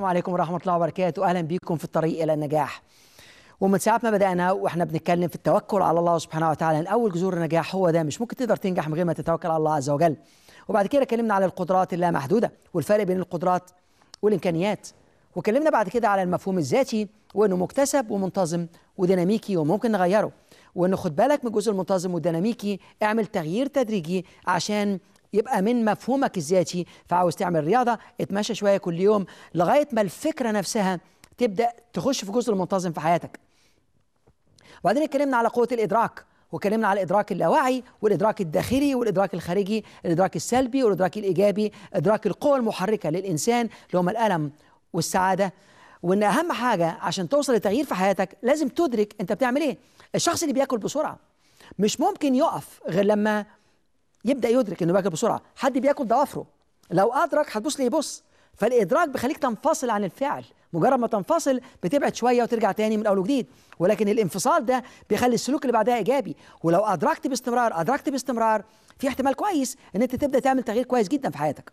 عليكم ورحمة الله وبركاته أهلا بكم في الطريق إلى النجاح ومن ساعة ما بدأنا وإحنا بنتكلم في التوكل على الله سبحانه وتعالى إن أول جذور النجاح هو ده مش ممكن تقدر تنجح من غير ما تتوكل على الله عز وجل وبعد كده اتكلمنا على القدرات اللامحدودة والفرق بين القدرات والإمكانيات وكلمنا بعد كده على المفهوم الذاتي وإنه مكتسب ومنتظم وديناميكي وممكن نغيره وإنه خد بالك من الجزء المنتظم والديناميكي اعمل تغيير تدريجي عشان يبقى من مفهومك الذاتي فعاوز تعمل رياضه اتمشى شويه كل يوم لغايه ما الفكره نفسها تبدا تخش في الجزء المنتظم في حياتك. وبعدين اتكلمنا على قوه الادراك واتكلمنا على الادراك اللاواعي والادراك الداخلي والادراك الخارجي، الادراك السلبي والادراك الايجابي، ادراك القوى المحركه للانسان اللي هم الالم والسعاده وان اهم حاجه عشان توصل لتغيير في حياتك لازم تدرك انت بتعمل ايه. الشخص اللي بياكل بسرعه مش ممكن يقف غير لما يبدا يدرك انه بياكل بسرعه حد بياكل ضوافره لو ادرك هتبص ليه يبص فالادراك بيخليك تنفصل عن الفعل مجرد ما تنفصل بتبعد شويه وترجع تاني من اول وجديد ولكن الانفصال ده بيخلي السلوك اللي بعدها ايجابي ولو ادركت باستمرار ادركت باستمرار في احتمال كويس ان انت تبدا تعمل تغيير كويس جدا في حياتك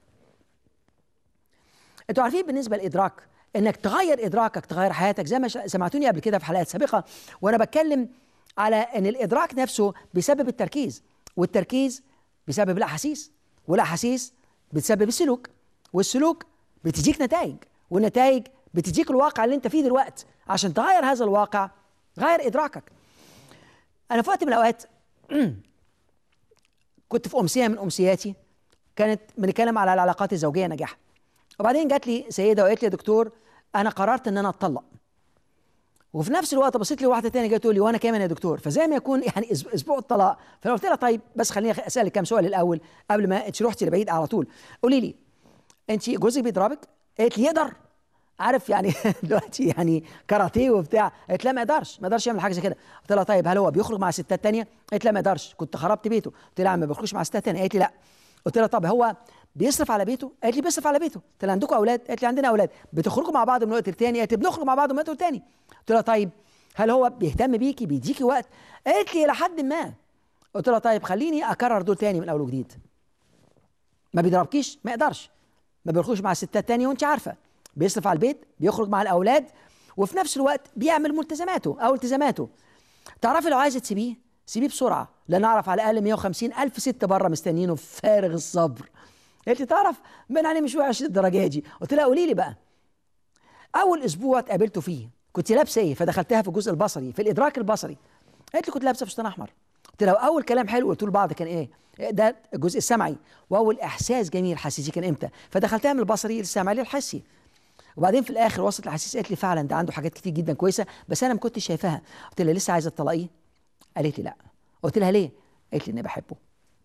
انتوا عارفين بالنسبه للادراك انك تغير ادراكك تغير حياتك زي ما سمعتوني قبل كده في حلقات سابقه وانا بتكلم على ان الادراك نفسه بيسبب التركيز والتركيز بسبب الاحاسيس والاحاسيس بتسبب السلوك والسلوك بتديك نتائج والنتائج بتديك الواقع اللي انت فيه دلوقتي عشان تغير هذا الواقع غير ادراكك انا في وقت من الاوقات كنت في امسيه من امسياتي كانت بنتكلم على العلاقات الزوجيه نجاح وبعدين جات لي سيده وقالت لي يا دكتور انا قررت ان انا اتطلق وفي نفس الوقت بصيت لي واحده ثانيه جايه تقول لي وانا كمان يا دكتور فزي ما يكون يعني اسبوع الطلاق فانا قلت لها طيب بس خليني اسالك كام سؤال الاول قبل ما انت رحتي لبعيد على طول قولي لي انت جوزك بيضربك؟ قالت لي يقدر عارف يعني دلوقتي يعني كاراتيه وبتاع قالت لا ما يقدرش ما يقدرش يعمل حاجه زي كده قلت لها طيب هل هو بيخرج مع ستات تانية قالت لا ما يقدرش كنت خربت بيته قلت لها ما بيخرجش مع ستات تانية قالت لي لا قلت لها طب هو بيصرف على بيته قالت لي بيصرف على بيته قلت لها عندكم اولاد قالت لي عندنا اولاد بتخرجوا مع بعض من وقت للتاني قالت لي بنخرج مع بعض من وقت للتاني قلت لها طيب هل هو بيهتم بيكي بيديكي وقت قالت لي الى حد ما قلت لها طيب خليني اكرر دول تاني من اول وجديد ما بيضربكيش ما يقدرش ما بيخرجش مع ستات تانية وانت عارفه بيصرف على البيت بيخرج مع الاولاد وفي نفس الوقت بيعمل ملتزماته او التزاماته تعرفي لو عايزه تسيبيه سيبيه بسرعه لان اعرف على الاقل 150 الف ست بره مستنيينه فارغ الصبر قالت لي تعرف من عليه مش وحش الدرجه دي قلت لها قولي لي بقى اول اسبوع اتقابلته فيه كنت لابسه ايه فدخلتها في الجزء البصري في الادراك البصري قالت لي كنت لابسه فستان احمر قلت لها اول كلام حلو قلت له لبعض كان ايه ده الجزء السمعي واول احساس جميل حسيتيه كان امتى فدخلتها من البصري للسمعي للحسي وبعدين في الاخر وصلت الحسيس قالت لي فعلا ده عنده حاجات كتير جدا كويسه بس انا ما كنتش شايفاها قلت لها لسه عايزه تطلقيه قالت لي لا قلت لها ليه قالت لي اني بحبه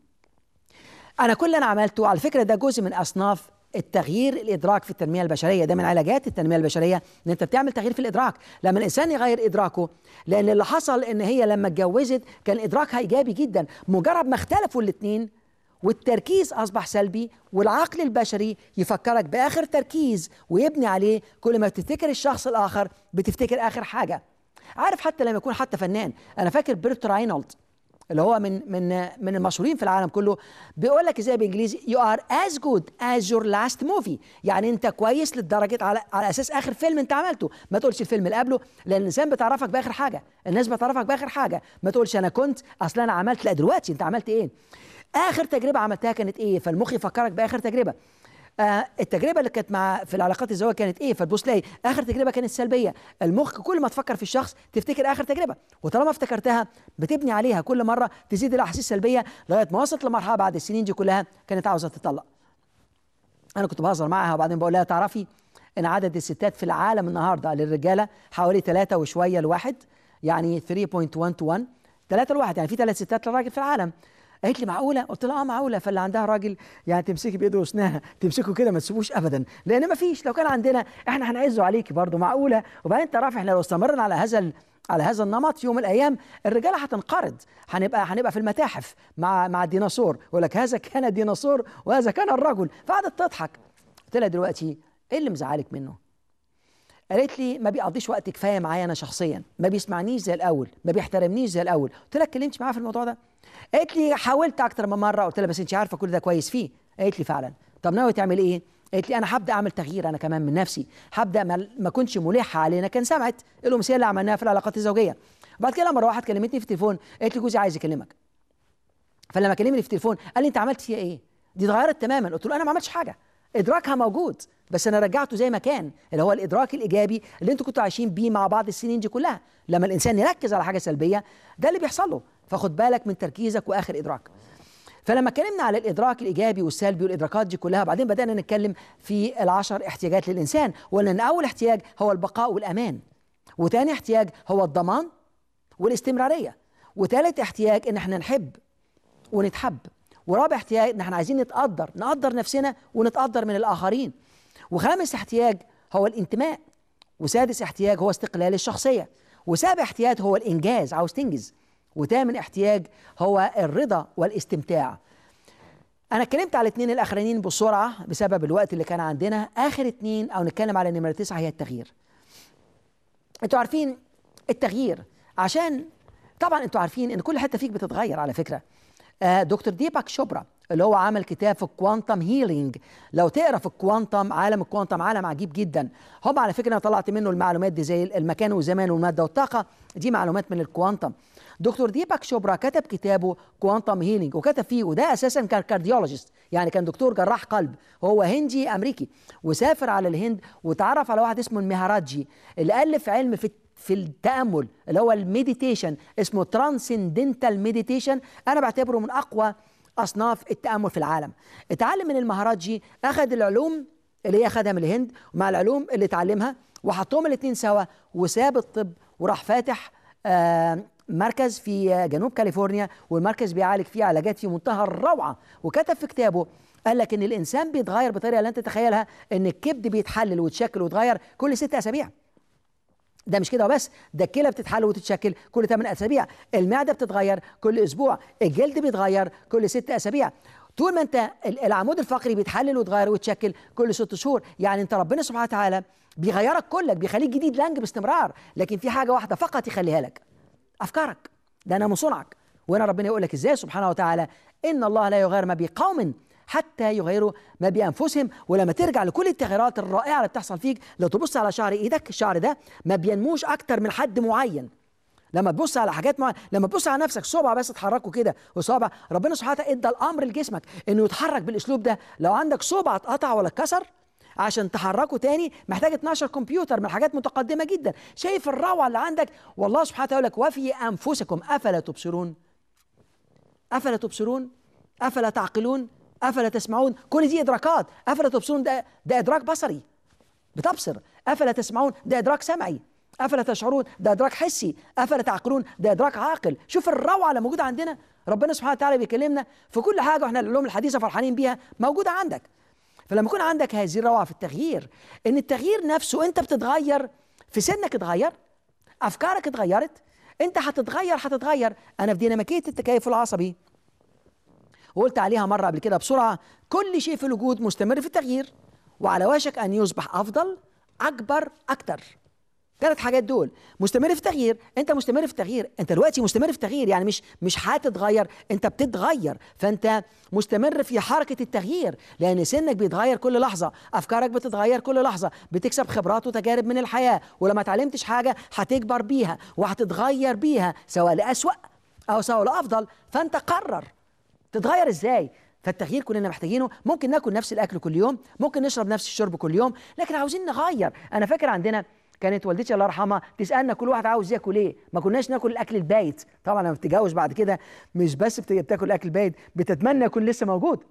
انا كل اللي انا عملته على فكره ده جزء من اصناف التغيير الادراك في التنميه البشريه ده من علاجات التنميه البشريه ان انت بتعمل تغيير في الادراك لما الانسان يغير ادراكه لان اللي حصل ان هي لما اتجوزت كان ادراكها ايجابي جدا مجرد ما اختلفوا الاثنين والتركيز اصبح سلبي والعقل البشري يفكرك باخر تركيز ويبني عليه كل ما تفتكر الشخص الاخر بتفتكر اخر حاجه عارف حتى لما يكون حتى فنان انا فاكر بيرت راينولد اللي هو من من من المشهورين في العالم كله بيقول لك ازاي بالانجليزي يو ار از جود از يور لاست موفي يعني انت كويس لدرجه على على اساس اخر فيلم انت عملته ما تقولش الفيلم اللي قبله لان الانسان بتعرفك باخر حاجه الناس بتعرفك باخر حاجه ما تقولش انا كنت اصل انا عملت لا دلوقتي انت عملت ايه اخر تجربه عملتها كانت ايه فالمخ يفكرك باخر تجربه آه التجربه اللي كانت مع في العلاقات الزوجيه كانت ايه فتبص تلاقي اخر تجربه كانت سلبيه المخ كل ما تفكر في الشخص تفتكر اخر تجربه وطالما افتكرتها بتبني عليها كل مره تزيد الاحاسيس السلبيه لغايه ما وصلت لمرحله بعد السنين دي كلها كانت عاوزه تطلق انا كنت بهزر معاها وبعدين بقول لها تعرفي ان عدد الستات في العالم النهارده للرجاله حوالي ثلاثة وشويه لواحد يعني 3.1 to 1 ثلاثة لواحد يعني في ثلاث ستات للراجل في العالم قالت لي معقوله قلت لها اه معقوله فاللي عندها راجل يعني تمسكي بايده واسنانها تمسكه كده ما تسيبوش ابدا لان ما فيش لو كان عندنا احنا هنعزه عليكي برضه معقوله وبعدين انت رافع احنا لو استمرنا على هذا على هذا النمط في يوم من الايام الرجاله هتنقرض هنبقى هنبقى في المتاحف مع مع الديناصور يقول لك هذا كان الديناصور وهذا كان الرجل فقعدت تضحك قلت لها دلوقتي ايه اللي مزعلك منه؟ قالت لي ما بيقضيش وقت كفايه معايا انا شخصيا ما بيسمعنيش زي الاول ما بيحترمنيش زي الاول قلت لها اتكلمتش معاه في الموضوع ده قالت لي حاولت اكتر من مره قلت لها بس انت عارفه كل ده كويس فيه قالت لي فعلا طب ناوي تعمل ايه قالت لي انا هبدا اعمل تغيير انا كمان من نفسي هبدا ما ما كنتش ملحه علينا كان سمعت الامثله اللي عملناها في العلاقات الزوجيه بعد كده مره واحد كلمتني في التليفون قالت لي جوزي عايز يكلمك فلما كلمني في التليفون قال لي انت عملت فيها ايه دي اتغيرت تماما قلت له انا ما عملتش حاجه ادراكها موجود بس انا رجعته زي ما كان اللي هو الادراك الايجابي اللي انتوا كنتوا عايشين بيه مع بعض السنين دي كلها لما الانسان يركز على حاجه سلبيه ده اللي بيحصل له فخد بالك من تركيزك واخر ادراك فلما اتكلمنا على الادراك الايجابي والسلبي والادراكات دي كلها بعدين بدانا نتكلم في العشر احتياجات للانسان وقلنا ان اول احتياج هو البقاء والامان وتاني احتياج هو الضمان والاستمراريه وتالت احتياج ان احنا نحب ونتحب ورابع احتياج ان احنا عايزين نتقدر نقدر نفسنا ونتقدر من الاخرين وخامس احتياج هو الانتماء وسادس احتياج هو استقلال الشخصيه وسابع احتياج هو الانجاز عاوز تنجز وثامن احتياج هو الرضا والاستمتاع انا اتكلمت على الاثنين الاخرانيين بسرعه بسبب الوقت اللي كان عندنا اخر اثنين او نتكلم على نمره تسعه هي التغيير انتوا عارفين التغيير عشان طبعا انتوا عارفين ان كل حته فيك بتتغير على فكره آه دكتور ديباك شوبرا اللي هو عمل كتاب في الكوانتم هيلينج لو تقرا في الكوانتم عالم الكوانتم عالم عجيب جدا هم على فكره انا طلعت منه المعلومات دي زي المكان والزمان والماده والطاقه دي معلومات من الكوانتم دكتور ديباك شوبرا كتب كتابه كوانتم هيلينج وكتب فيه وده اساسا كان كارديولوجيست يعني كان دكتور جراح قلب هو هندي امريكي وسافر على الهند وتعرف على واحد اسمه المهراجي اللي الف علم في في التامل اللي هو المديتيشن اسمه ترانسندنتال مديتيشن انا بعتبره من اقوى اصناف التامل في العالم اتعلم من المهراجي اخذ العلوم اللي هي اخذها من الهند ومع العلوم اللي اتعلمها وحطهم الاثنين سوا وساب الطب وراح فاتح آه مركز في جنوب كاليفورنيا والمركز بيعالج فيه علاجات في منتهى الروعه وكتب في كتابه قال لك ان الانسان بيتغير بطريقه لا انت تتخيلها ان الكبد بيتحلل ويتشكل ويتغير كل ست اسابيع ده مش كده وبس ده الكلى بتتحل وتتشكل كل 8 اسابيع المعده بتتغير كل اسبوع الجلد بيتغير كل 6 اسابيع طول ما انت العمود الفقري بيتحلل ويتغير ويتشكل كل ست شهور يعني انت ربنا سبحانه وتعالى بيغيرك كلك بيخليك جديد لانج باستمرار لكن في حاجه واحده فقط يخليها لك افكارك ده انا من صنعك وهنا ربنا يقول لك ازاي سبحانه وتعالى ان الله لا يغير ما بقوم حتى يغيروا ما بانفسهم ولما ترجع لكل التغييرات الرائعه اللي بتحصل فيك لو تبص على شعر ايدك الشعر ده ما بينموش اكتر من حد معين لما تبص على حاجات معينه لما تبص على نفسك صبع بس تحركه كده وصابع ربنا سبحانه وتعالى ادى الامر لجسمك انه يتحرك بالاسلوب ده لو عندك صبع اتقطع ولا اتكسر عشان تحركه تاني محتاج 12 كمبيوتر من حاجات متقدمه جدا شايف الروعه اللي عندك والله سبحانه وتعالى يقول لك وفي انفسكم افلا تبصرون افلا تبصرون افلا تعقلون افلا تسمعون كل دي ادراكات افلا تبصرون ده ده ادراك بصري بتبصر افلا تسمعون ده ادراك سمعي افلا تشعرون ده ادراك حسي افلا تعقلون ده ادراك عاقل شوف الروعه اللي موجوده عندنا ربنا سبحانه وتعالى بيكلمنا في كل حاجه واحنا العلوم الحديثه فرحانين بيها موجوده عندك فلما يكون عندك هذه الروعه في التغيير ان التغيير نفسه انت بتتغير في سنك اتغير افكارك اتغيرت انت هتتغير هتتغير انا في ديناميكيه التكيف العصبي وقلت عليها مره قبل كده بسرعه كل شيء في الوجود مستمر في التغيير وعلى وشك ان يصبح افضل اكبر اكتر ثلاث حاجات دول مستمر في التغيير انت مستمر في التغيير انت دلوقتي مستمر في التغيير يعني مش مش هتتغير انت بتتغير فانت مستمر في حركه التغيير لان سنك بيتغير كل لحظه افكارك بتتغير كل لحظه بتكسب خبرات وتجارب من الحياه ولما اتعلمتش حاجه هتكبر بيها وهتتغير بيها سواء لاسوا او سواء لافضل فانت قرر تتغير ازاي فالتغيير كلنا محتاجينه ممكن ناكل نفس الاكل كل يوم ممكن نشرب نفس الشرب كل يوم لكن عاوزين نغير انا فاكر عندنا كانت والدتي الله يرحمها تسالنا كل واحد عاوز ياكل ايه ما كناش ناكل الاكل البايت طبعا لما بتتجوز بعد كده مش بس بتاكل الاكل بايت بتتمنى يكون لسه موجود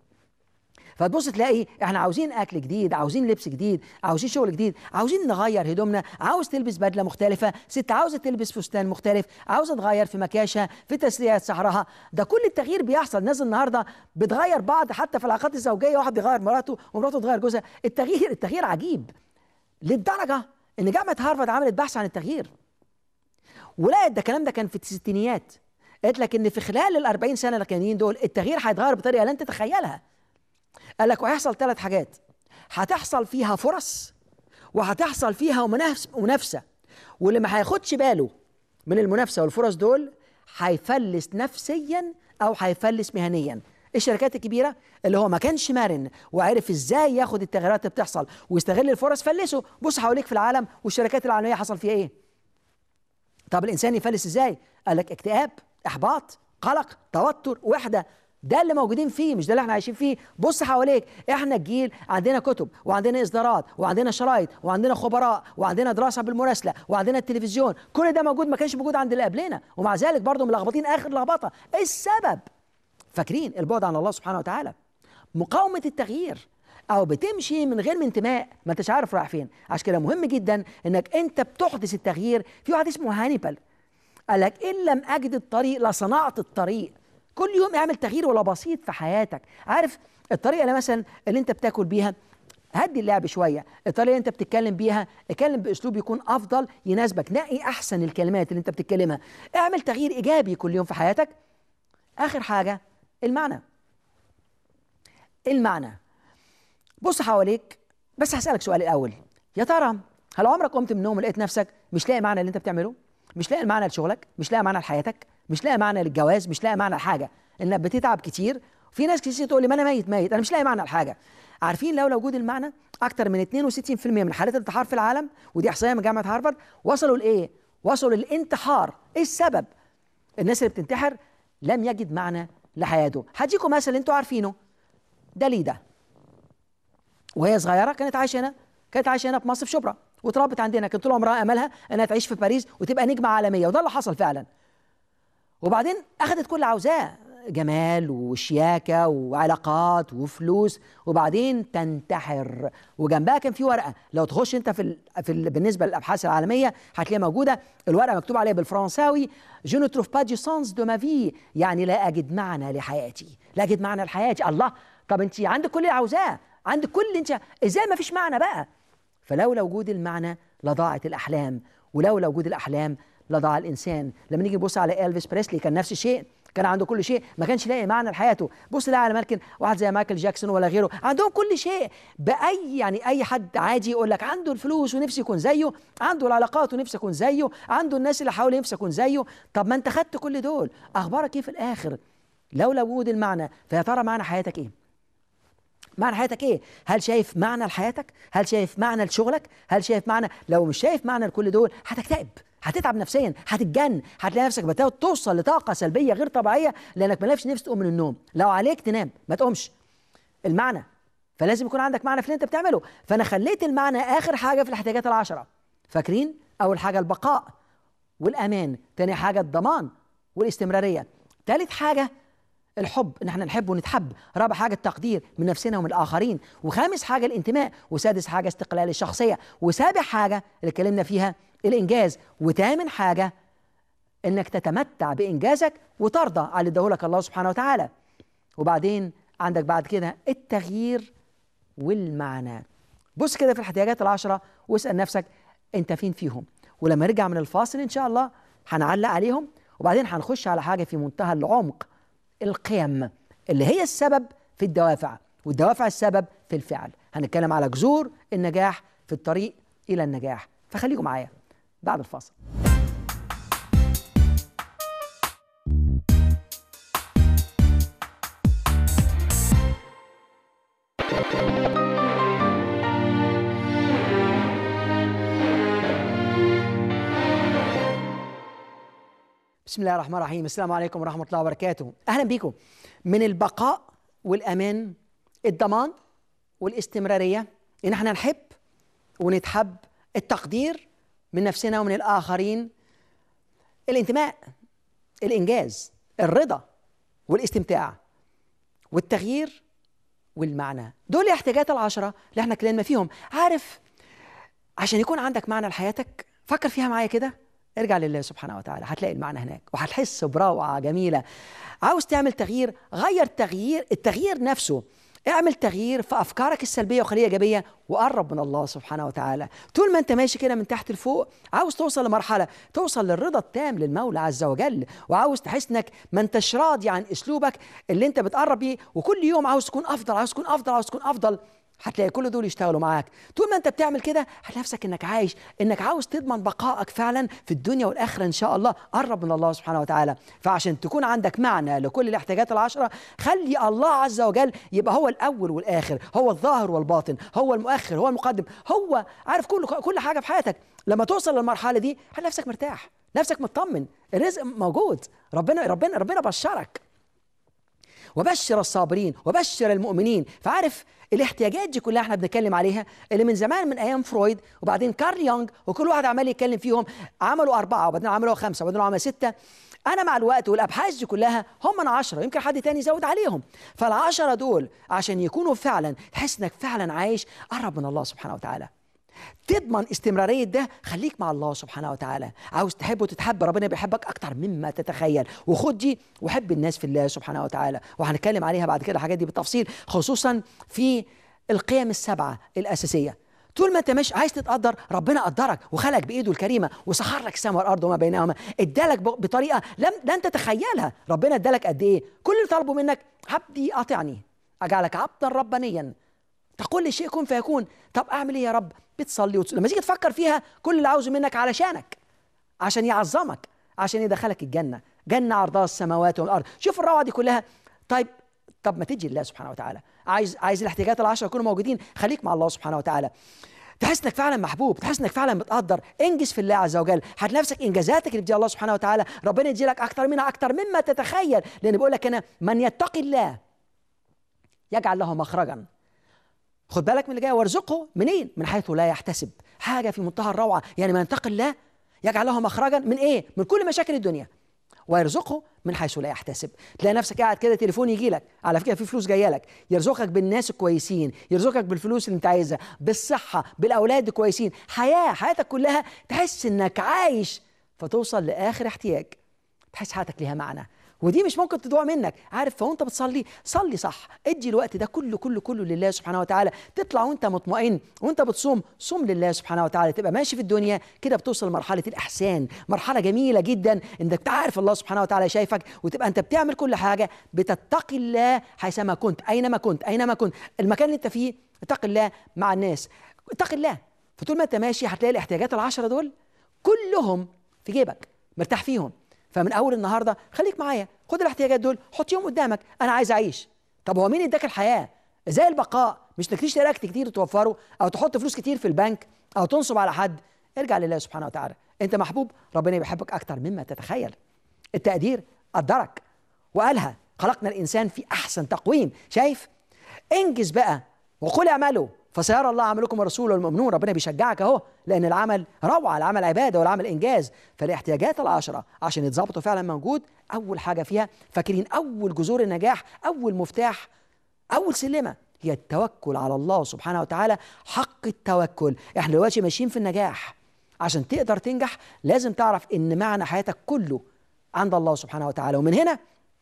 فتبص تلاقي احنا عاوزين اكل جديد عاوزين لبس جديد عاوزين شغل جديد عاوزين نغير هدومنا عاوز تلبس بدله مختلفه ست عاوزه تلبس فستان مختلف عاوزه تغير في مكاشها في تسريعه شعرها ده كل التغيير بيحصل ناس النهارده بتغير بعض حتى في العلاقات الزوجيه واحد بيغير مراته ومراته تغير جوزها التغيير التغيير عجيب للدرجه ان جامعه هارفارد عملت بحث عن التغيير ولقت ده الكلام ده كان في الستينيات قالت لك ان في خلال ال 40 سنه الاخرانيين دول التغيير هيتغير بطريقه لن تتخيلها قال لك وهيحصل ثلاث حاجات هتحصل فيها فرص وهتحصل فيها منافسه واللي ما هياخدش باله من المنافسه والفرص دول هيفلس نفسيا او هيفلس مهنيا الشركات الكبيره اللي هو ما كانش مرن وعرف ازاي ياخد التغيرات اللي بتحصل ويستغل الفرص فلسه بص حواليك في العالم والشركات العالميه حصل فيها ايه طب الانسان يفلس ازاي قال لك اكتئاب احباط قلق توتر وحده ده اللي موجودين فيه مش ده اللي احنا عايشين فيه بص حواليك احنا الجيل عندنا كتب وعندنا اصدارات وعندنا شرايط وعندنا خبراء وعندنا دراسه بالمراسله وعندنا التلفزيون كل ده موجود ما كانش موجود عند اللي قبلنا ومع ذلك برضه ملخبطين اخر لخبطه ايه السبب فاكرين البعد عن الله سبحانه وتعالى مقاومه التغيير او بتمشي من غير انتماء ما انتش عارف رايح فين عشان كده مهم جدا انك انت بتحدث التغيير في واحد اسمه هانيبال قال لك ان لم اجد الطريق لصنعت الطريق كل يوم اعمل تغيير ولا بسيط في حياتك عارف الطريقه اللي مثلا اللي انت بتاكل بيها هدي اللعب شويه الطريقه اللي انت بتتكلم بيها اتكلم باسلوب يكون افضل يناسبك نقي احسن الكلمات اللي انت بتتكلمها اعمل تغيير ايجابي كل يوم في حياتك اخر حاجه المعنى المعنى بص حواليك بس هسالك سؤال الاول يا ترى هل عمرك قمت من النوم ولقيت نفسك مش لاقي معنى اللي انت بتعمله مش لاقي معنى لشغلك مش لاقي معنى لحياتك مش لاقي معنى للجواز مش لاقي معنى لحاجه انك بتتعب كتير في ناس كتير تقول لي ما انا ميت ميت انا مش لاقي معنى لحاجه عارفين لولا وجود المعنى اكتر من 62% من حالات الانتحار في العالم ودي احصائيه من جامعه هارفارد وصلوا لايه وصلوا للانتحار ايه السبب الناس اللي بتنتحر لم يجد معنى لحياته هديكم مثل انتوا عارفينه داليدا وهي صغيره كانت عايشه هنا كانت عايشه هنا في مصر في شبرا واتربت عندنا كان طول عمرها املها انها تعيش في باريس وتبقى نجمه عالميه وده اللي حصل فعلا وبعدين اخذت كل اللي عاوزاه جمال وشياكه وعلاقات وفلوس وبعدين تنتحر وجنبها كان في ورقه لو تخش انت في ال في ال بالنسبه للابحاث العالميه هتلاقيها موجوده الورقه مكتوب عليها بالفرنساوي جو ne trouve pas du sens de ma vie يعني لا اجد معنى لحياتي لا اجد معنى لحياتي الله طب انت عندك كل اللي عاوزاه عندك كل اللي انت ازاي ما فيش معنى بقى فلولا وجود المعنى لضاعت الاحلام ولولا وجود الاحلام لضاع الانسان لما نيجي نبص على الفيس بريسلي كان نفس الشيء كان عنده كل شيء ما كانش لاقي معنى لحياته بص لا على ممكن واحد زي مايكل جاكسون ولا غيره عندهم كل شيء باي يعني اي حد عادي يقول لك عنده الفلوس ونفسه يكون زيه عنده العلاقات ونفسه يكون زيه عنده الناس اللي حواليه نفسه يكون زيه طب ما انت خدت كل دول اخبارك ايه في الاخر لولا وجود المعنى فيا ترى معنى حياتك ايه معنى حياتك ايه؟ هل شايف معنى لحياتك؟ هل شايف معنى لشغلك؟ هل شايف معنى لو مش شايف معنى لكل دول هتكتئب هتتعب نفسيا هتتجن هتلاقي نفسك بتوصل لطاقه سلبيه غير طبيعيه لانك مالكش نفس تقوم من النوم لو عليك تنام ما تقومش المعنى فلازم يكون عندك معنى في اللي انت بتعمله فانا خليت المعنى اخر حاجه في الاحتياجات العشره فاكرين اول حاجه البقاء والامان تاني حاجه الضمان والاستمراريه تالت حاجه الحب ان احنا نحب ونتحب رابع حاجه التقدير من نفسنا ومن الاخرين وخامس حاجه الانتماء وسادس حاجه استقلال الشخصيه وسابع حاجه اللي اتكلمنا فيها الانجاز وثامن حاجه انك تتمتع بانجازك وترضى على اللي اداهولك الله سبحانه وتعالى وبعدين عندك بعد كده التغيير والمعنى بص كده في الاحتياجات العشره واسال نفسك انت فين فيهم ولما نرجع من الفاصل ان شاء الله هنعلق عليهم وبعدين هنخش على حاجه في منتهى العمق القيم اللي هي السبب في الدوافع والدوافع السبب في الفعل هنتكلم على جذور النجاح في الطريق الى النجاح فخليكم معايا بعد الفاصل بسم الله الرحمن الرحيم السلام عليكم ورحمة الله وبركاته أهلا بكم من البقاء والأمان الضمان والاستمرارية إن احنا نحب ونتحب التقدير من نفسنا ومن الآخرين الانتماء الإنجاز الرضا والاستمتاع والتغيير والمعنى دول الاحتياجات العشرة اللي احنا اتكلمنا فيهم عارف عشان يكون عندك معنى لحياتك فكر فيها معايا كده ارجع لله سبحانه وتعالى هتلاقي المعنى هناك وهتحس بروعة جميلة عاوز تعمل تغيير غير تغيير التغيير نفسه اعمل تغيير في افكارك السلبيه وخليها ايجابيه وقرب من الله سبحانه وتعالى طول ما انت ماشي كده من تحت لفوق عاوز توصل لمرحله توصل للرضا التام للمولى عز وجل وعاوز تحس انك ما انتش راضي عن اسلوبك اللي انت بتقرب بيه وكل يوم عاوز تكون افضل عاوز تكون افضل عاوز تكون افضل هتلاقي كل دول يشتغلوا معاك طول ما انت بتعمل كده هتلاقي نفسك انك عايش انك عاوز تضمن بقائك فعلا في الدنيا والاخره ان شاء الله قرب من الله سبحانه وتعالى فعشان تكون عندك معنى لكل الاحتياجات العشره خلي الله عز وجل يبقى هو الاول والاخر هو الظاهر والباطن هو المؤخر هو المقدم هو عارف كل كل حاجه في حياتك لما توصل للمرحله دي هتلاقي نفسك مرتاح نفسك مطمن الرزق موجود ربنا ربنا ربنا بشرك وبشر الصابرين وبشر المؤمنين فعارف الاحتياجات دي كلها احنا بنتكلم عليها اللي من زمان من ايام فرويد وبعدين كارل يونغ وكل واحد عمال يتكلم فيهم عملوا اربعه وبعدين عملوا خمسه وبعدين عملوا سته انا مع الوقت والابحاث دي كلها هم من عشرة يمكن حد تاني يزود عليهم فالعشرة دول عشان يكونوا فعلا تحس انك فعلا عايش قرب من الله سبحانه وتعالى تضمن استمرارية ده خليك مع الله سبحانه وتعالى عاوز تحب وتتحب ربنا بيحبك أكتر مما تتخيل وخد دي وحب الناس في الله سبحانه وتعالى وهنتكلم عليها بعد كده الحاجات دي بالتفصيل خصوصا في القيم السبعة الأساسية طول ما انت مش عايز تتقدر ربنا قدرك وخلق بايده الكريمه وسخر لك السماء والارض وما بينهما ادالك بطريقه لم لن تتخيلها ربنا ادالك قد ايه كل اللي طلبه منك عبدي اطعني اجعلك عبدا ربانيا تقول لي شيء كن فيكون طب اعمل ايه يا رب بتصلي وتصلي. لما تيجي تفكر فيها كل اللي عاوزه منك علشانك عشان يعظمك عشان يدخلك الجنه جنه عرضها السماوات والارض شوف الروعه دي كلها طيب طب ما تجي لله سبحانه وتعالى عايز عايز الاحتياجات العشره يكونوا موجودين خليك مع الله سبحانه وتعالى تحس انك فعلا محبوب تحس انك فعلا متقدر انجز في الله عز وجل هتلاقي نفسك انجازاتك اللي بتديها الله سبحانه وتعالى ربنا يدي لك اكتر منها اكتر مما تتخيل لان بيقول لك انا من يتقي الله يجعل له مخرجا خد بالك من اللي جاي وارزقه منين؟ من حيث لا يحتسب حاجه في منتهى الروعه يعني من يتقي الله يجعل له مخرجا من ايه؟ من كل مشاكل الدنيا ويرزقه من حيث لا يحتسب تلاقي نفسك قاعد كده تليفون يجي لك على فكره في فلوس جايه لك يرزقك بالناس الكويسين يرزقك بالفلوس اللي انت عايزها بالصحه بالاولاد الكويسين حياه حياتك كلها تحس انك عايش فتوصل لاخر احتياج تحس حياتك ليها معنى ودي مش ممكن تضيع منك عارف فوانت بتصلي صلي صح ادي الوقت ده كله كله كله لله سبحانه وتعالى تطلع وانت مطمئن وانت بتصوم صوم لله سبحانه وتعالى تبقى ماشي في الدنيا كده بتوصل لمرحله الاحسان مرحله جميله جدا انك تعرف الله سبحانه وتعالى شايفك وتبقى انت بتعمل كل حاجه بتتقي الله حيثما كنت اينما كنت اينما كنت المكان اللي انت فيه اتقي الله مع الناس اتقي الله فطول ما انت ماشي هتلاقي الاحتياجات العشره دول كلهم في جيبك مرتاح فيهم فمن اول النهارده خليك معايا خد الاحتياجات دول حطيهم قدامك انا عايز اعيش طب هو مين اداك الحياه ازاي البقاء مش انك تشتري اكل كتير توفره او تحط فلوس كتير في البنك او تنصب على حد ارجع لله سبحانه وتعالى انت محبوب ربنا بيحبك اكتر مما تتخيل التقدير قدرك وقالها خلقنا الانسان في احسن تقويم شايف انجز بقى وقل اعملوا فسيرى الله عملكم ورسوله المؤمنون ربنا بيشجعك اهو لان العمل روعه العمل عباده والعمل انجاز فالاحتياجات العشره عشان يتظبطوا فعلا موجود اول حاجه فيها فاكرين اول جذور النجاح اول مفتاح اول سلمه هي التوكل على الله سبحانه وتعالى حق التوكل احنا دلوقتي ماشيين في النجاح عشان تقدر تنجح لازم تعرف ان معنى حياتك كله عند الله سبحانه وتعالى ومن هنا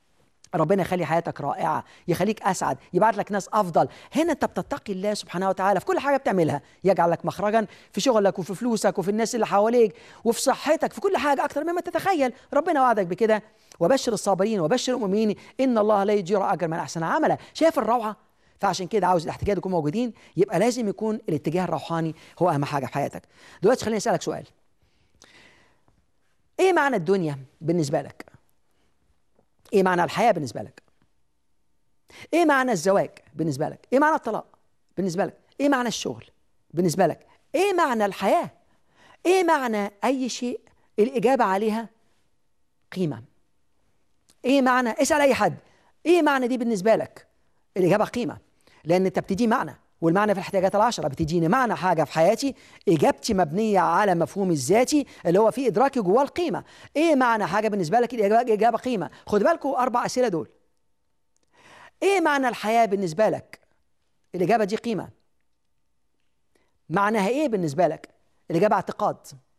ربنا يخلي حياتك رائعة يخليك أسعد يبعت لك ناس أفضل هنا أنت بتتقي الله سبحانه وتعالى في كل حاجة بتعملها يجعل لك مخرجا في شغلك وفي فلوسك وفي الناس اللي حواليك وفي صحتك في كل حاجة أكتر مما تتخيل ربنا وعدك بكده وبشر الصابرين وبشر المؤمنين إن الله لا يجير أجر من أحسن عملا شايف الروعة فعشان كده عاوز الاحتياجات يكونوا موجودين يبقى لازم يكون الاتجاه الروحاني هو أهم حاجة في حياتك دلوقتي خليني أسألك سؤال إيه معنى الدنيا بالنسبة لك؟ إيه معنى الحياة بالنسبة لك؟ ايه معنى الزواج بالنسبه لك ايه معنى الطلاق بالنسبه لك ايه معنى الشغل بالنسبه لك ايه معنى الحياه ايه معنى اي شيء الاجابه عليها قيمه ايه معنى اسال اي حد ايه معنى دي بالنسبه لك الاجابه قيمه لان انت بتدي معنى والمعنى في الاحتياجات العشرة بتديني معنى حاجة في حياتي إجابتي مبنية على مفهوم الذاتي اللي هو في إدراكي جواه القيمة إيه معنى حاجة بالنسبة لك الإجابة إجابة قيمة خد بالكم أربع أسئلة دول ايه معنى الحياه بالنسبه لك الاجابه دي قيمه معناها ايه بالنسبه لك الاجابه اعتقاد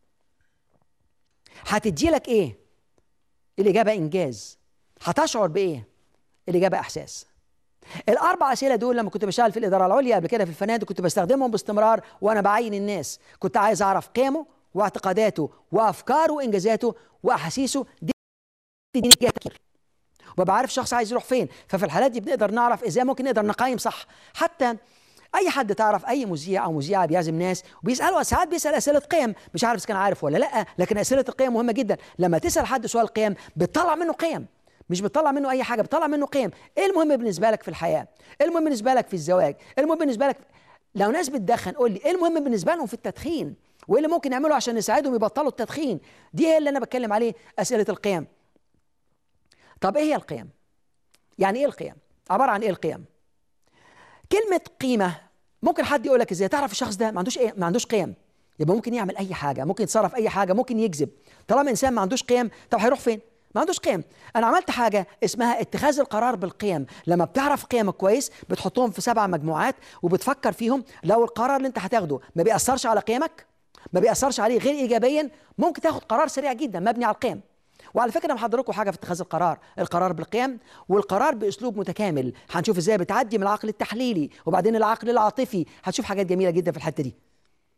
هتدي لك ايه الاجابه انجاز هتشعر بايه الاجابه احساس الاربع اسئله دول لما كنت بشتغل في الاداره العليا قبل كده في الفنادق كنت بستخدمهم باستمرار وانا بعين الناس كنت عايز اعرف قيمه واعتقاداته وافكاره وانجازاته واحاسيسه دي دي تفكير وببقى عارف شخص عايز يروح فين ففي الحالات دي بنقدر نعرف ازاي ممكن نقدر نقيم صح حتى اي حد تعرف اي مذيع او مذيعه بيعزم ناس وبيسالوا ساعات بيسال اسئله قيم مش عارف اذا كان عارف ولا لا لكن اسئله القيم مهمه جدا لما تسال حد سؤال قيم بتطلع منه قيم مش بتطلع منه اي حاجه بتطلع منه قيم ايه المهم بالنسبه لك في الحياه ايه المهم بالنسبه لك في الزواج ايه المهم بالنسبه لك لو ناس بتدخن قول لي ايه المهم بالنسبه لهم في التدخين وايه اللي ممكن يعملوا عشان نساعدهم يبطلوا التدخين دي هي اللي انا بتكلم عليه اسئله القيم طب ايه هي القيم يعني ايه القيم عباره عن ايه القيم كلمه قيمه ممكن حد يقول لك ازاي تعرف الشخص ده ما عندوش ايه ما عندوش قيم يبقى ممكن يعمل اي حاجه ممكن يتصرف اي حاجه ممكن يكذب طالما انسان ما عندوش قيم طب هيروح فين ما عندوش قيم انا عملت حاجه اسمها اتخاذ القرار بالقيم لما بتعرف قيمك كويس بتحطهم في سبع مجموعات وبتفكر فيهم لو القرار اللي انت هتاخده ما بيأثرش على قيمك ما بيأثرش عليه غير ايجابيا ممكن تاخد قرار سريع جدا مبني على القيم وعلى فكره انا محضر لكم حاجه في اتخاذ القرار القرار بالقيم والقرار باسلوب متكامل هنشوف ازاي بتعدي من العقل التحليلي وبعدين العقل العاطفي هتشوف حاجات جميله جدا في الحته دي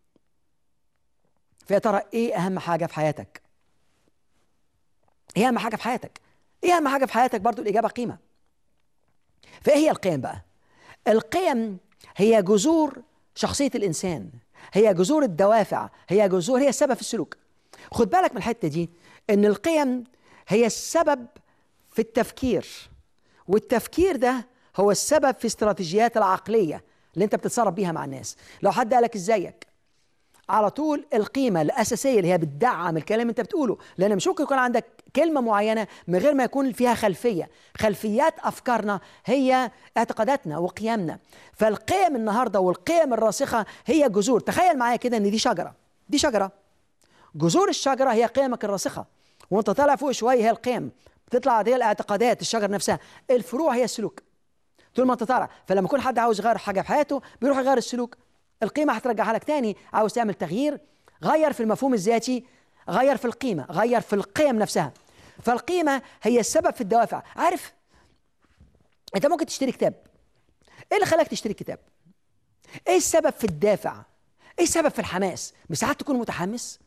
فيا ترى ايه اهم حاجه في حياتك ايه اهم حاجه في حياتك ايه اهم حاجه في حياتك برضو الاجابه قيمه فايه هي القيم بقى القيم هي جذور شخصيه الانسان هي جذور الدوافع هي جذور هي السبب في السلوك خد بالك من الحته دي ان القيم هي السبب في التفكير والتفكير ده هو السبب في استراتيجيات العقليه اللي انت بتتصرف بيها مع الناس لو حد قالك ازيك على طول القيمة الأساسية اللي هي بتدعم الكلام اللي أنت بتقوله لأن مش ممكن يكون عندك كلمة معينة من غير ما يكون فيها خلفية خلفيات أفكارنا هي اعتقاداتنا وقيمنا فالقيم النهاردة والقيم الراسخة هي جذور تخيل معايا كده إن دي شجرة دي شجرة جذور الشجرة هي قيمك الراسخة وانت طالع فوق شوية هي القيم بتطلع هي الاعتقادات الشجرة نفسها الفروع هي السلوك طول ما انت طالع فلما يكون حد عاوز يغير حاجة في حياته بيروح يغير السلوك القيمة هترجعها لك تاني عاوز تعمل تغيير غير في المفهوم الذاتي غير في القيمة غير في القيم نفسها فالقيمة هي السبب في الدوافع عارف انت ممكن تشتري كتاب ايه اللي خلاك تشتري كتاب ايه السبب في الدافع ايه السبب في الحماس مش ساعات تكون متحمس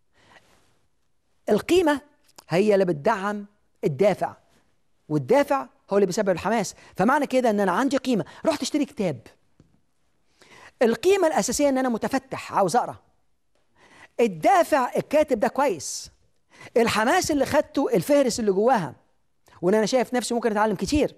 القيمة هي اللي بتدعم الدافع والدافع هو اللي بيسبب الحماس فمعنى كده ان انا عندي قيمة رحت اشتري كتاب القيمة الأساسية إن أنا متفتح عاوز أقرأ الدافع الكاتب ده كويس الحماس اللي خدته الفهرس اللي جواها وإن أنا شايف نفسي ممكن أتعلم كتير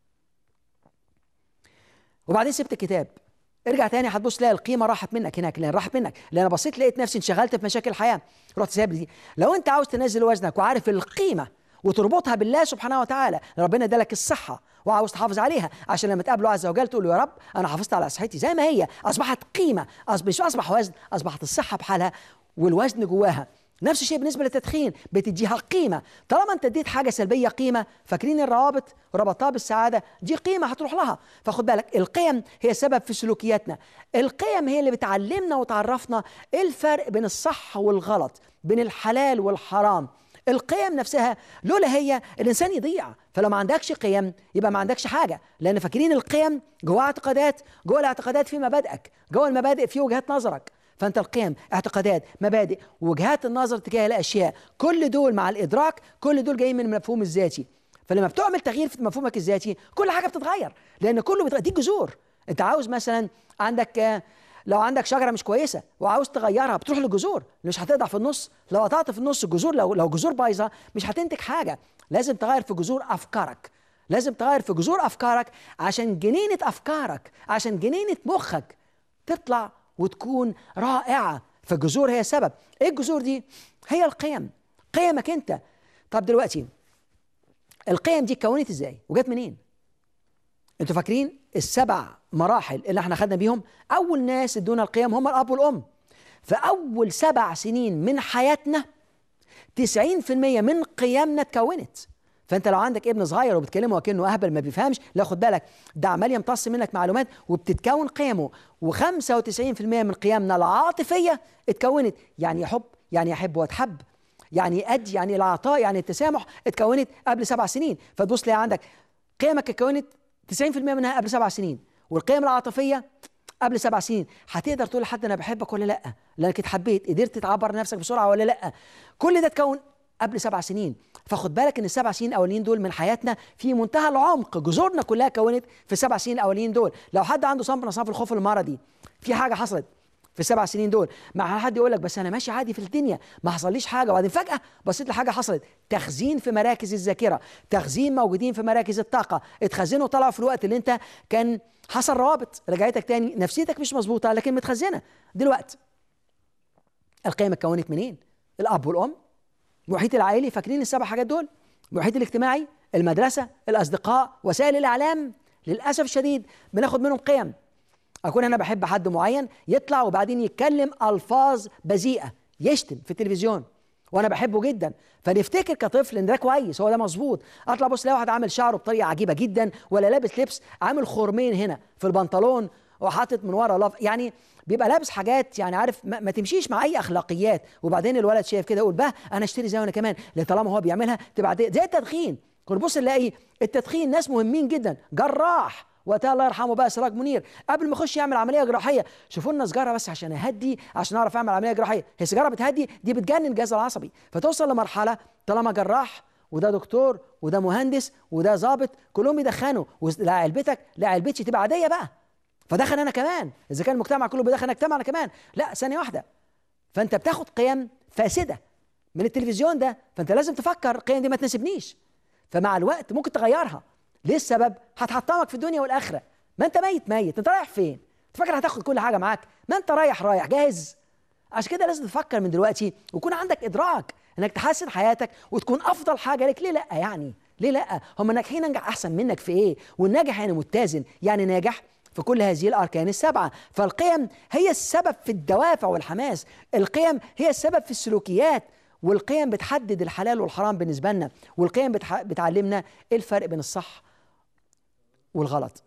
وبعدين سبت الكتاب ارجع تاني هتبص تلاقي القيمه راحت منك هناك لان راحت منك لان انا بصيت لقيت نفسي انشغلت في مشاكل الحياه رحت سايب دي لو انت عاوز تنزل وزنك وعارف القيمه وتربطها بالله سبحانه وتعالى ربنا ادالك الصحه وعاوز تحافظ عليها عشان لما تقابله عز وجل تقول له يا رب انا حافظت على صحتي زي ما هي اصبحت قيمه أصبح مش اصبح وزن اصبحت الصحه بحالها والوزن جواها نفس الشيء بالنسبه للتدخين بتديها قيمه طالما انت اديت حاجه سلبيه قيمه فاكرين الروابط ربطتها بالسعاده دي قيمه هتروح لها فخد بالك القيم هي سبب في سلوكياتنا القيم هي اللي بتعلمنا وتعرفنا ايه الفرق بين الصح والغلط بين الحلال والحرام القيم نفسها لولا هي الانسان يضيع فلو ما عندكش قيم يبقى ما عندكش حاجه لان فاكرين القيم جواها اعتقادات جوه الاعتقادات في مبادئك جوه المبادئ في وجهات نظرك فانت القيم اعتقادات مبادئ وجهات النظر تجاه الاشياء كل دول مع الادراك كل دول جايين من المفهوم الذاتي فلما بتعمل تغيير في مفهومك الذاتي كل حاجه بتتغير لان كله بتغير دي جذور انت عاوز مثلا عندك لو عندك شجره مش كويسه وعاوز تغيرها بتروح للجذور مش هتقطع في النص لو قطعت في النص الجذور لو لو جذور بايظه مش هتنتج حاجه لازم تغير في جذور افكارك لازم تغير في جذور افكارك عشان جنينه افكارك عشان جنينه مخك تطلع وتكون رائعه فالجذور هي سبب ايه الجذور دي هي القيم قيمك انت طب دلوقتي القيم دي اتكونت ازاي وجت منين انتوا فاكرين السبع مراحل اللي احنا خدنا بيهم اول ناس ادونا القيم هم الاب والام فاول سبع سنين من حياتنا 90% من قيمنا اتكونت فانت لو عندك ابن صغير وبتكلمه وكانه اهبل ما بيفهمش لا خد بالك ده عمال يمتص منك معلومات وبتتكون قيمه و95% من قيمنا العاطفيه اتكونت يعني يحب يعني يحب واتحب يعني يأدي يعني العطاء يعني التسامح اتكونت قبل سبع سنين فتبص تلاقي عندك قيمك اتكونت 90% منها قبل سبع سنين والقيم العاطفيه قبل سبع سنين هتقدر تقول لحد انا بحبك ولا لا لانك اتحبيت قدرت تعبر نفسك بسرعه ولا لا كل ده اتكون قبل سبع سنين فخد بالك ان السبع سنين الاولين دول من حياتنا في منتهى العمق جذورنا كلها كونت في السبع سنين الاولين دول لو حد عنده صنف من اصناف الخوف المرضي في حاجه حصلت في السبع سنين دول مع حد يقول لك بس انا ماشي عادي في الدنيا ما حصليش حاجه وبعدين فجاه بصيت لحاجه حصلت تخزين في مراكز الذاكره تخزين موجودين في مراكز الطاقه اتخزنوا طلعوا في الوقت اللي انت كان حصل روابط رجعتك تاني نفسيتك مش مظبوطه لكن متخزنه دلوقتي القيم اتكونت منين الاب والام المحيط العائلي فاكرين السبع حاجات دول المحيط الاجتماعي المدرسه الاصدقاء وسائل الاعلام للاسف الشديد بناخد منهم قيم اكون انا بحب حد معين يطلع وبعدين يتكلم الفاظ بذيئه يشتم في التلفزيون وانا بحبه جدا فنفتكر كطفل ان ده كويس هو ده مظبوط اطلع بص الاقي واحد عامل شعره بطريقه عجيبه جدا ولا لابس لبس عامل خرمين هنا في البنطلون وحاطط من ورا لف يعني بيبقى لابس حاجات يعني عارف ما, ما تمشيش مع اي اخلاقيات وبعدين الولد شايف كده يقول بقى انا اشتري زي انا كمان لان طالما هو بيعملها تبقى زي التدخين كل بص نلاقي التدخين ناس مهمين جدا جراح وقتها الله يرحمه بقى سراج منير قبل ما يخش يعمل عمليه جراحيه شوفوا لنا سجاره بس عشان اهدي عشان اعرف اعمل عمليه جراحيه هي سيجاره بتهدي دي بتجنن الجهاز العصبي فتوصل لمرحله طالما جراح وده دكتور وده مهندس وده ظابط كلهم يدخنوا لا علبتك لا علبتي تبقى عاديه بقى فدخن انا كمان اذا كان المجتمع كله بيدخن اجتمع انا كمان لا ثانيه واحده فانت بتاخد قيم فاسده من التلفزيون ده فانت لازم تفكر القيم دي ما تناسبنيش فمع الوقت ممكن تغيرها ليه السبب هتحطمك في الدنيا والاخره ما انت ميت ميت انت رايح فين تفكر هتاخد كل حاجه معاك ما انت رايح رايح جاهز عشان كده لازم تفكر من دلوقتي ويكون عندك ادراك انك تحسن حياتك وتكون افضل حاجه لك ليه لا يعني ليه لا هم الناجحين انجح احسن منك في ايه والناجح يعني متزن يعني ناجح في كل هذه الاركان السبعه فالقيم هي السبب في الدوافع والحماس القيم هي السبب في السلوكيات والقيم بتحدد الحلال والحرام بالنسبه لنا والقيم بتح... بتعلمنا ايه الفرق بين الصح والغلط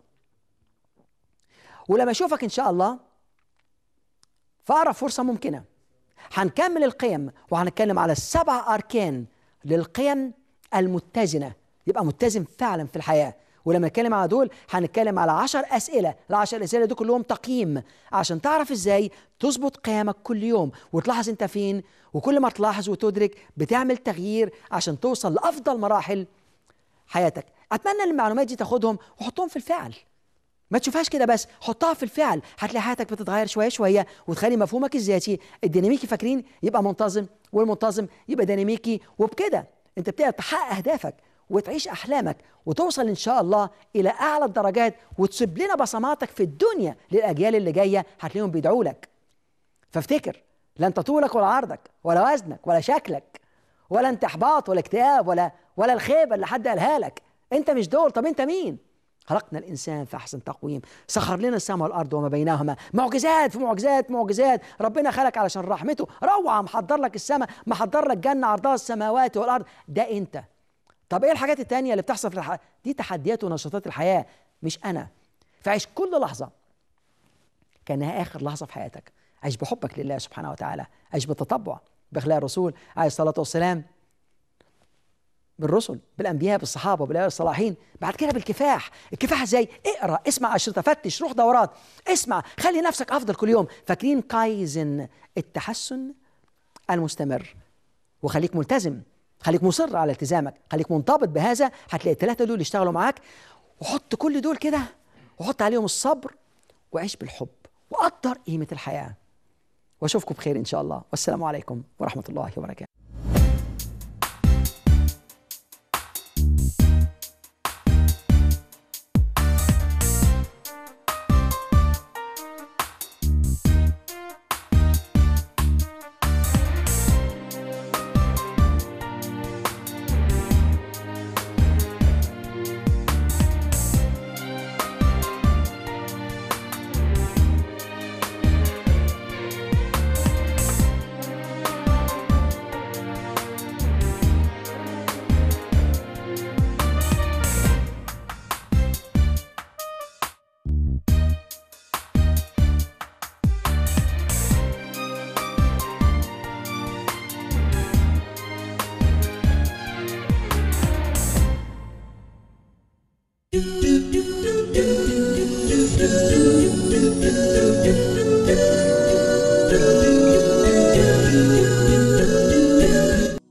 ولما اشوفك ان شاء الله في اقرب فرصه ممكنه هنكمل القيم وهنتكلم على السبع اركان للقيم المتزنه يبقى متزن فعلا في الحياه ولما نتكلم على دول هنتكلم على عشر أسئلة العشر أسئلة دول كلهم تقييم عشان تعرف إزاي تظبط قيمك كل يوم وتلاحظ أنت فين وكل ما تلاحظ وتدرك بتعمل تغيير عشان توصل لأفضل مراحل حياتك أتمنى ان المعلومات دي تاخدهم وحطهم في الفعل ما تشوفهاش كده بس حطها في الفعل هتلاقي حياتك بتتغير شويه شويه وتخلي مفهومك الذاتي الديناميكي فاكرين يبقى منتظم والمنتظم يبقى ديناميكي وبكده انت بتقدر تحقق اهدافك وتعيش احلامك وتوصل ان شاء الله الى اعلى الدرجات وتسيب لنا بصماتك في الدنيا للاجيال اللي جايه هتلاقيهم بيدعوا لك فافتكر لا انت طولك ولا عرضك ولا وزنك ولا شكلك ولا انت احباط ولا اكتئاب ولا ولا الخيبه اللي حد قالها لك انت مش دول طب انت مين خلقنا الانسان في احسن تقويم سخر لنا السماء والارض وما بينهما معجزات في معجزات معجزات ربنا خلق علشان رحمته روعه محضر لك السماء محضر لك جنه عرضها السماوات والارض ده انت طب ايه الحاجات التانية اللي بتحصل في الحياه دي تحديات ونشاطات الحياه مش انا فعيش كل لحظه كانها اخر لحظه في حياتك عيش بحبك لله سبحانه وتعالى عيش بالتطبع باخلاق الرسول عليه الصلاه والسلام بالرسل بالانبياء بالصحابه بالاولياء الصالحين بعد كده بالكفاح الكفاح ازاي اقرا اسمع اشرطه فتش روح دورات اسمع خلي نفسك افضل كل يوم فاكرين كايزن التحسن المستمر وخليك ملتزم خليك مصر على التزامك خليك منضبط بهذا هتلاقي الثلاثه دول يشتغلوا معاك وحط كل دول كده وحط عليهم الصبر وعيش بالحب وقدر قيمه الحياه واشوفكم بخير ان شاء الله والسلام عليكم ورحمه الله وبركاته